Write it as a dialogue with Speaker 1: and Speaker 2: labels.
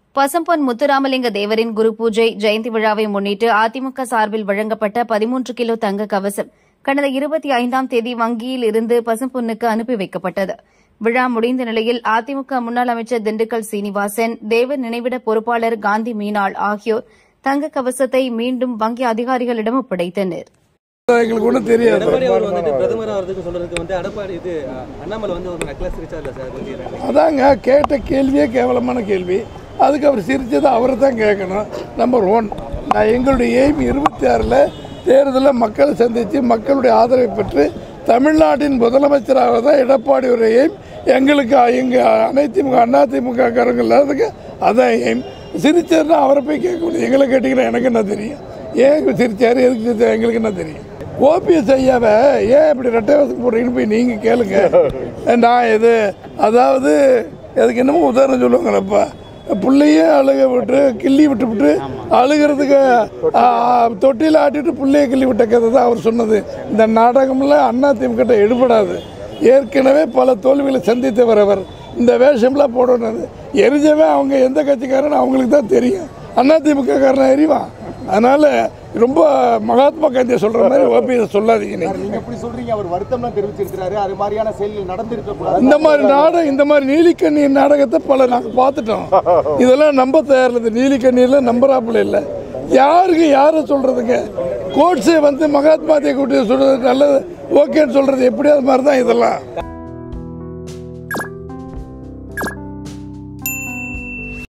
Speaker 1: பசம்பொன் முத்துராமலிங்க தேவரின் குரு பூஜை ஜெயந்தி விழாவை முன்னிட்டு அதிமுக சார்பில் வழங்கப்பட்ட பதிமூன்று கிலோ தங்க கவசம் கடந்த இருபத்தி ஐந்தாம் தேதி வங்கியில் இருந்து பசும்பொன்னுக்கு அனுப்பி வைக்கப்பட்டது விழா முடிந்த நிலையில் அதிமுக முன்னாள் அமைச்சர் திண்டுக்கல் சீனிவாசன் தேவர் நினைவிட பொறுப்பாளர் காந்தி மீனாள் ஆகியோர் தங்க கவசத்தை மீண்டும் வங்கி அதிகாரிகளிடம் ஒப்படைத்தனர்
Speaker 2: எங்களுக்கு ஒன்றும் தெரியாது
Speaker 3: எடப்பாடி அவர் வந்துட்டு பிரதமர் ஆகிறதுக்கு சொல்றதுக்கு வந்து எடப்பாடி இது அஹ், அண்ணாமலை வந்து ஒரு நெக்லஸ் வச்சா இல்ல சார் கொஞ்சம்
Speaker 2: அதாங்க கேட்ட கேள்வியே கேவலமான கேள்வி அதுக்கு அவர் சிரிச்சதை அவரை தான் கேட்கணும் நம்பர் ஒன் நான் எங்களுடைய எய்ம் இருபத்தி ஆறில் தேர்தலில் மக்களை சந்தித்து மக்களுடைய ஆதரவை பெற்று தமிழ்நாட்டின் முதலமைச்சராக தான் எடப்பாடியுடைய எய்ம் எங்களுக்கு எங்கள் அனைத்திமுக அதிமுக காரங்க இல்லாததுக்கு அதான் எய்ம் சிரிச்சார்னா அவரை போய் கேட்க முடியும் எங்களை கேட்டிங்கன்னா எனக்கு என்ன தெரியும் ஏன் சிரிச்சாரு எதுக்கு சிரிச்சாரு எங்களுக்கு என்ன தெரியும் ஓபிஎஸ் ஐயாவை ஏன் இப்படி ரெட்டை வசம் போடுறீங்கன்னு போய் நீங்கள் கேளுங்க நான் இது அதாவது அதுக்கு என்னமோ உதாரணம் சொல்லுவாங்களப்பா புள்ளையும் அழுக விட்டு கிள்ளி விட்டு விட்டு அழுகிறதுக்கு ஆ, தொட்டியில் ஆட்டிட்டு புள்ளைய கிள்ளி விட்ட கதை தான் அவர் சொன்னது இந்த நாடகம்லாம் அண்ணா திமுக எடுபடாது ஏற்கனவே பல தோல்விகளை சந்தித்து வரவர் இந்த வேஷம்லாம் போடணும் எரிஞ்சவன் அவங்க எந்த கட்சிக்காரன்னு அவங்களுக்கு தான் தெரியும் அண்ணா திமுக காரன் எரிவான் அதனால ரொம்ப மகாத்மா காந்தியை சொல்ற மாதிரி ஓபிஎஸ் சொல்லாதீங்க நீங்க.
Speaker 4: நீங்க எப்படி சொல்றீங்க அவர் வருத்தம்லாம் தெரிவிச்சிருக்கிறாரு அது மாதிரியான செயல்கள் நடந்திருக்க கூடாது
Speaker 2: இந்த மாதிரி நாடகம் இந்த மாதிரி நீலிக்கண்ணீர் நாடகத்தை பல நாங்கள் பார்த்துட்டோம் இதெல்லாம் நம்ப தயாரில்லை இந்த நீலிக்கண்ணீர்ல நம்புறாப்புல இல்லை யாருக்கு யாரை சொல்றதுங்க கோட்ஸே வந்து மகாத்மா காந்தியை கூட்டி சொல்றது நல்லது ஓகேன்னு சொல்றது எப்படி அது மாதிரி தான் இதெல்லாம்